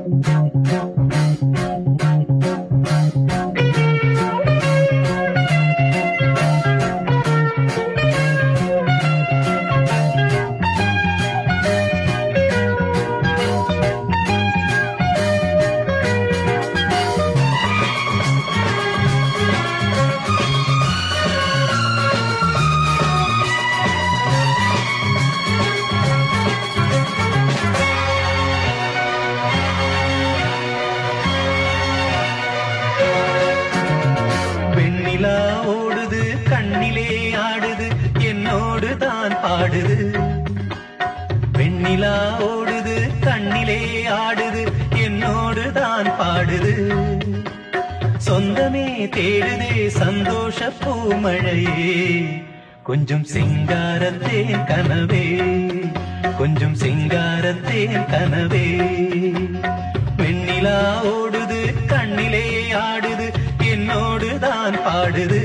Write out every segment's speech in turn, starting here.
வெண்ணிலா ஓடுது கண்ணிலே ஆடுது என்னோடு தான் பாடுது வெண்ணிலா ஓடுது கண்ணிலே ஆடுது என்னோடு தான் பாடுது சொந்தமே தேடுதே சந்தோஷ பூமழையே கொஞ்சம் சிங்காரத்தேன் கனவே கொஞ்சம் சிங்காரத்தேன் கனவே வெண்ணிலா ஓடுது கண்ணிலே ஆடுது என்னோடு தான் பாடுது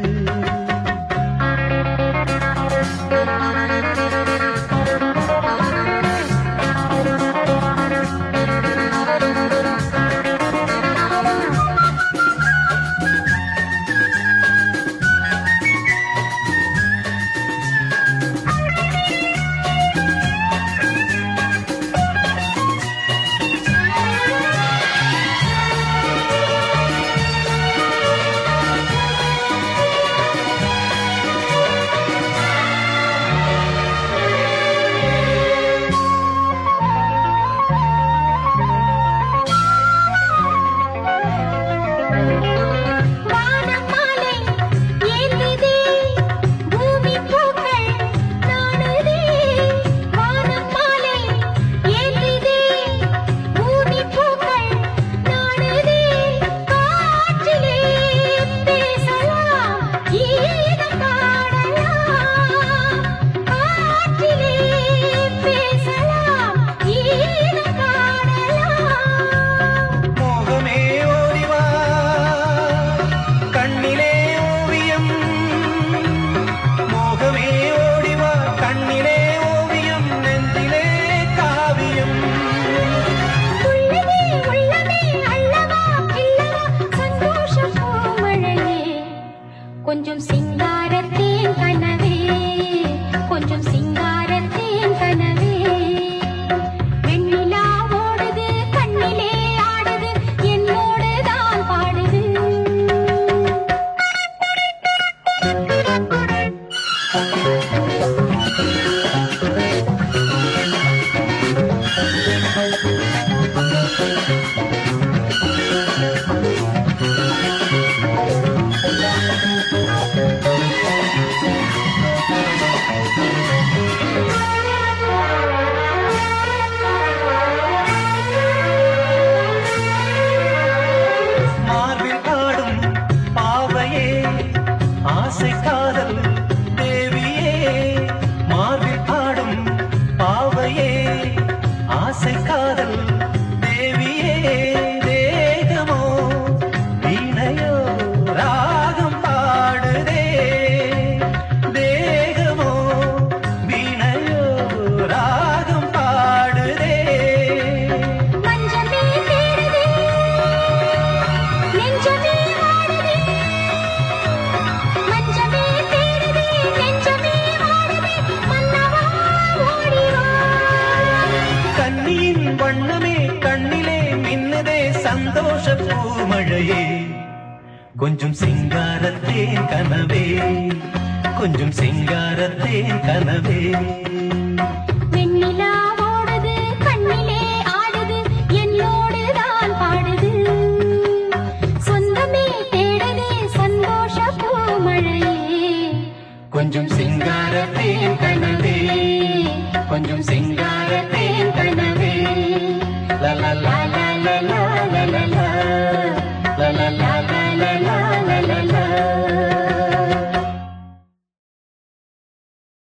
வானமாலை ஏந்திதே பூமி பூக்கள் நாடுதே வானமாலை ஏந்திதே பூமி பூக்கள் நாடுதே காற்றிலே பேசலாம் கீதம் பாடலாம் காற்றிலே பேசலாம் கீதம் பாடலாம் மோகமே ஓடிவா கண்ணிலே ஓவியம் மோகமே ஓடிவா கண்ணிலே ஓவியம் நெஞ்சிலே காவியம் உள்ளதே உள்ளதே அல்லவா இல்லவா சந்தோஷ பூமழையே கொஞ்சம் சிங்காரத்தேன் கனவே கொஞ்சம் சிங்காரத்தேன் கனவே வெண்ணிலா ஓடுது கண்ணிலே ஆடுது என்னோடு தான் பாடுது மார்பில் ஆடும் பாவையே ஆசை காதல் தேவியே மார்பில் ஆடும் பாவையே ஆசை காதல் தேவியே தேகமோ வீணையோ ராகம் பாடுதே தேகமோ வீணையோ ராகம் பாடுதே மஞ்சமே தேடுதே நெஞ்சமே வாடுதே மஞ்சமே தேடுதே நெஞ்சமே வாடுதே மன்னவா ஓடி வா கண்ணியின் வண்ணமே கண்ணிலே மின்னுதே சந்தோஷ பூமழையே கொஞ்சம் சிங்காரத்தேன் கனவே கொஞ்சம் சிங்காரத்தேன் கனவே வெண்ணிலா ஓடுது கண்ணிலே ஆடுது என்னோடு தான் பாடுது சொந்தமே தேடுதே சந்தோஷ பூமழையே கொஞ்சம் சிங்காரத்தேன் கனவே கொஞ்சம் சிங்காரத்தேன் கனவே லலலா